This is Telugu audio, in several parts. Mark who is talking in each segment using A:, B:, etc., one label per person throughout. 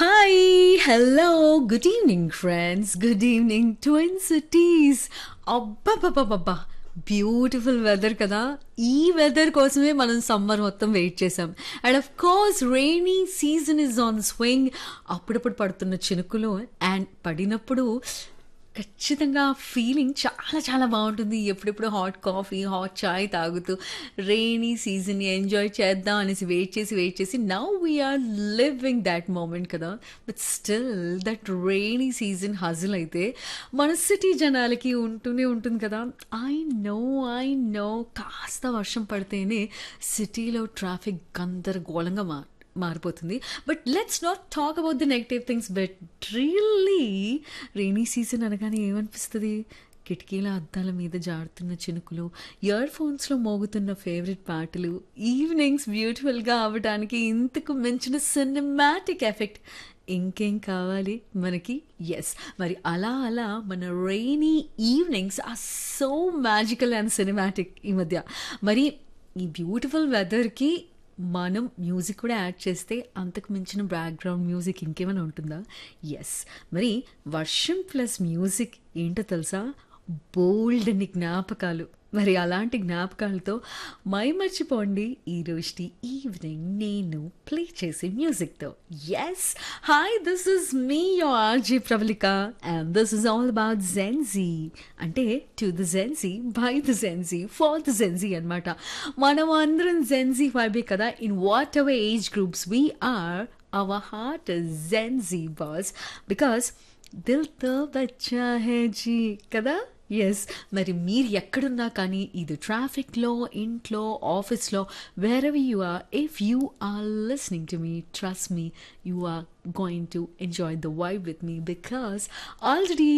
A: Hi, hello, good evening, friends. Good evening, Twin Cities. అబ్బబ్బబ్బబ్బా బ్యూటిఫుల్ వెదర్ కదా ఈ వెదర్ కోసమే మనం సమ్మర్ మొత్తం వెయిట్ చేసాం and of course rainy season is on swing అప్పుడప్పుడు పడుతున్న చినుకులు అండ్ పడినప్పుడు ఖచ్చితంగా ఫీలింగ్ చాలా చాలా బాగుంటుంది ఎప్పుడెప్పుడు హాట్ కాఫీ హాట్ చాయ్ తాగుతూ రెయినీ సీజన్ని ఎంజాయ్ చేద్దాం అనేసి వెయిట్ చేసి వెయిట్ చేసి now we are living that moment కదా but still that rainy season hassle అయితే మన సిటీ జనాలకి ఉంటూనే ఉంటుంది కదా ఐ నో ఐ నో కాస్త వర్షం పడితేనే సిటీలో ట్రాఫిక్ గందరగోళంగా మా మారిపోతుంది but let's not talk about the negative things but really rainy season అనగానే ఏమనిపిస్తుంది కిటికీల అద్దాల మీద జారుతున్న చినుకులు ఇయర్ ఫోన్స్లో మోగుతున్న ఫేవరెట్ పాటలు ఈవినింగ్స్ బ్యూటిఫుల్గా అవ్వడానికి ఇంతకు మించిన సినిమాటిక్ ఎఫెక్ట్ ఇంకేం కావాలి మనకి ఎస్ మరి అలా అలా మన rainy evenings are so magical and cinematic ఈ మధ్య మరి ఈ బ్యూటిఫుల్ వెదర్కి మనం మ్యూజిక్ కూడా యాడ్ చేస్తే అంతకు మించిన బ్యాక్గ్రౌండ్ మ్యూజిక్ ఇంకేమైనా ఉంటుందా ఎస్ మరి వర్షం ప్లస్ మ్యూజిక్ ఏంటో తెలుసా బోల్డ్ అని జ్ఞాపకాలు మరి అలాంటి జ్ఞాపకాలతో మై మర్చిపోండి ఈ రోజు ఈవినింగ్ నేను ప్లే చేసే మ్యూజిక్తో yes hi this is me your RJ Pravalika and this is all about Gen Z అంటే to the Gen Z by the Gen Z for the Gen Z అనమాట మనం అందరం జెన్జీ వైబే కదా in what our age groups we are our heart Gen Z boss because దిల్ తో బచ్చా హే జీ కదా ఎస్ మరి మీరు ఎక్కడున్నా కానీ ఇది ట్రాఫిక్లో ఇంట్లో ఆఫీస్లో wherever you are if you are listening to me trust me you are going to enjoy the vibe with me because already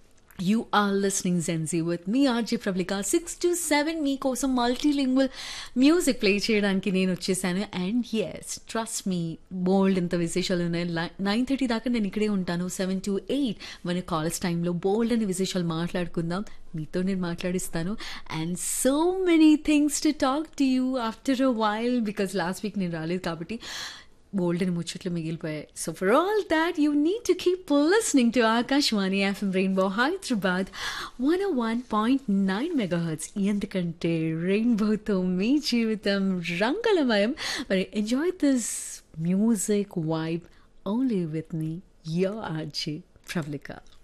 A: you are listening Gen Z with me RJ Pravalika six to seven మీకోసం మల్టీలింగ్వల్ మ్యూజిక్ ప్లే చేయడానికి నేను వచ్చేసాను అండ్ ఎస్ ట్రస్ట్ మీ బోల్డ్ ఎంత విశేషాలు ఉన్నాయి నైన్ థర్టీ దాకా నేను ఇక్కడే ఉంటాను సెవెన్ టు ఎయిట్ మన కాలేజ్ టైంలో బోల్డ్ అనే విశేషాలు మాట్లాడుకుందాం మీతో నేను మాట్లాడిస్తాను and so many things to talk to you after a while because last week నేను రాలేదు కాబట్టి బోల్డ్ అని ముచ్చట్లు మిగిలిపోయాయి so for all that you need to keep listening to Akashvani FM Rainbow Hyderabad one one point nine megahertz ఎందుకంటే రెయిన్బోతో మీ జీవితం రంగులమయం మరి enjoy this music vibe only with me your RJ Pravalika